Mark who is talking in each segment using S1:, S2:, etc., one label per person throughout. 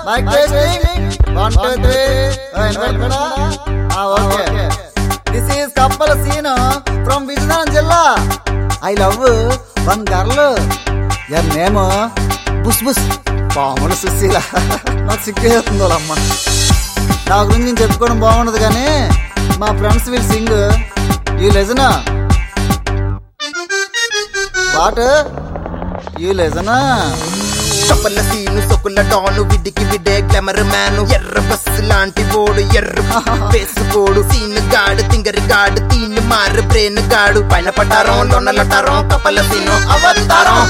S1: mic testing one two three వినపడుతుందా okay this is కప్పల scene from Vizianagaram జిల్లా I love one girl your name బుస్ బుస్ పాముల సుశీల నాకు సిగ్గేస్తుంది వాళ్ళమ్మ నా గురించి నేను చెప్పుకోవడం బాగుండదు కానీ మా ఫ్రెండ్స్ విల్ సింగ్ యూ లెజనా వాట్ యూ లెజనా
S2: కపల సీను సొకుల డాను విడికి విడే గ్లామర్ మ్యాను ఎర్ర బస్సు లాంటి ఓడు ఎర్ర వేసుకోడు సీన్ గాడు తింగరి గాడు తీన్ మారు బ్రెయిన్ గాడు పైన పటారం లొన్నలటారం కపల సీను అవతారం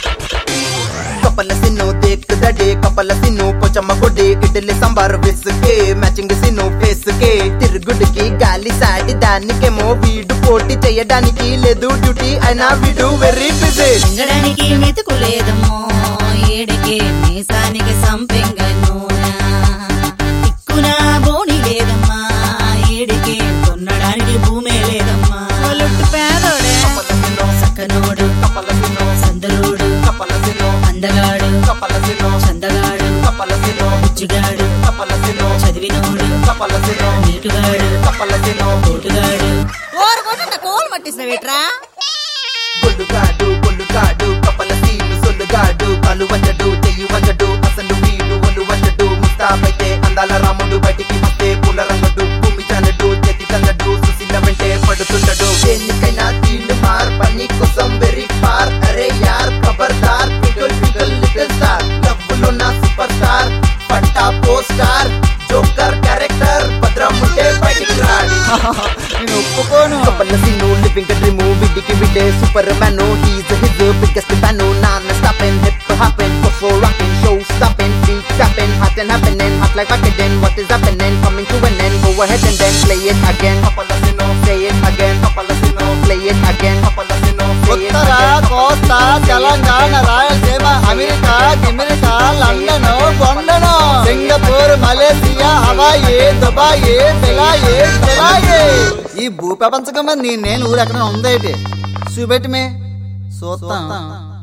S2: కపల సిన్ను దేక్ దడే కపల సిన్ను పొచమ్మ కొడ్డే ఇడ్లీ సాంబార్ విసుకే మ్యాచింగ్ సిన్ను ఫేస్ కే తిరుగుడికి గాలి సాడి దానికేమో వీడు పోటీ చేయడానికి లేదు డ్యూటీ అయినా వీడు వెరీ బిజీ
S3: మింగడానికి మెతుకు లేదమ్మో ఏడకే మీసానికి సంపెంగ నూనె తిక్కున బోని లేదమ్మా ఏడికే కొనడానికి భూమే లేదమ్మా లొట్టు పేదోడే సక్కనోడు సందరోడు అందగాడు చందగాడు బుజ్జిగాడు చదివినోడు నీటుగాడు తోటుగాడు కోలు పట్టిస్తావేట్రా
S2: గొల్లుగాడు గొల్లుగాడు కపల సీను సొల్లుగాడు కలు వంచడు చెయ్యి వంచడు అసలు వీడు ఒళ్ళు వంచడు ముస్తాబైతే అందాల రాముడు బయటికి వస్తే పూల రంగడు భూమి చనడు చెతి చల్లడు సుశీల వెంటే పడుతుండడు దేనికైనా తీళ్ళు మార్ పని కోసం వెరీ ఫార్ అరే యార్ ఖబర్దార్ ట్విnkle ట్విnkle లిటిల్ స్టార్ లవ్వులో నా సూపర్ స్టార్ పట్టా పోస్టార్ జోకర్ క్యారెక్టర్ భద్రం ఉంటే బయటికి రాడి
S1: నేను ఒప్పుకోను
S2: కపల సీను లివింగ్ డ్రీమ్ విడికి విడే super man he's his biggest fan non stopping hip hopping for rocking show stopping beat tapping hot and happening hot like again what is happening coming to an end go ahead and then play it again కపల scene say it again కపల scene play it again కపల scene say it
S1: ఉత్తర
S2: again
S1: కోస్తా Telangana Rayalaseema America America London కొండను Singapore Malaysia Hawaii Dubai తెలాయి తెలాయి ఈ భూప్రపంచకం మీద నీ నేను ఊరు ఎక్కడ ఉందేటి చూపెట్టి మే చూస్తాం